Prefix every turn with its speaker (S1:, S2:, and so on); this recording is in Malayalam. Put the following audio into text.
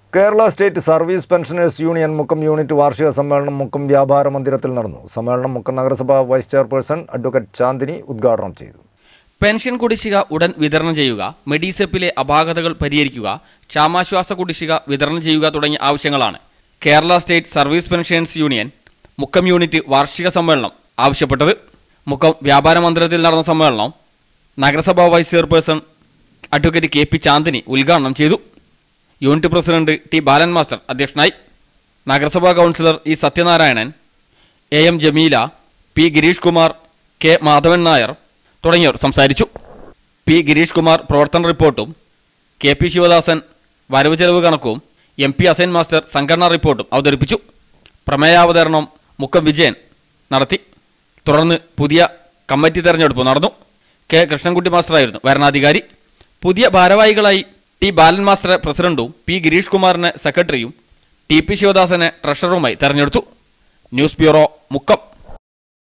S1: Kerala state service pensioners union Mukkam unit വാർഷിക സമ്മേളനം മുക്കം വ്യാപാര മന്ദിരത്തിൽ നടന്നു സമ്മേളനം മുക്കം നഗരസഭ വൈസ് ചെയർപേഴ്സൺ അഡ്വക്കേറ്റ് ചാന്ദിനി ഉദ്ഘാടനം ചെയ്തു
S2: പെൻഷൻ കുടിശ്ശിക ഉടൻ വിതരണം ചെയ്യുക മെഡിസെപ്പിലെ അപാകതകൾ പരിഹരിക്കുക ക്ഷാമാശ്വാസ കുടിശ്ശിക വിതരണം ചെയ്യുക തുടങ്ങിയ ആവശ്യങ്ങളാണ് Kerala state service pensions union Mukkam unit വാർഷിക സമ്മേളനം ആവശ്യപ്പെട്ടത് മുക്കം വ്യാപാര മന്ദിരത്തിൽ നടന്ന സമ്മേളനം നഗരസഭാ vice chairperson advocate K P Chandini ഉദ്ഘാടനം ചെയ്തു unit president T Balan master അധ്യക്ഷനായി നഗരസഭാ councillor E Sathyanarayanan A M Jameela P Girish Kumar K Madhavan Nair തുടങ്ങിയവർ സംസാരിച്ചു പി ഗിരീഷ് കുമാർ പ്രവർത്തന റിപ്പോർട്ടും കെ പി ശിവദാസൻ വരവ് ചെലവ് കണക്കും എം പി അസൈൻ മാസ്റ്റർ സംഘടനാ റിപ്പോർട്ടും അവതരിപ്പിച്ചു പ്രമേയാവതരണം മുക്കം വിജയൻ നടത്തി തുടർന്ന് പുതിയ കമ്മിറ്റി തെരഞ്ഞെടുപ്പ് നടന്നു കെ കൃഷ്ണൻകുട്ടി മാസ്റ്ററായിരുന്നു ഭരണാധികാരി പുതിയ ഭാരവാഹികളായി ടി ബാലൻ മാസ്റ്ററെ പ്രസിഡന്റും പി ഗിരീഷ് കുമാറിനെ സെക്രട്ടറിയും ടി പി ശിവദാസനെ ട്രഷററുമായി തെരഞ്ഞെടുത്തു ന്യൂസ് ബ്യൂറോ മുക്കം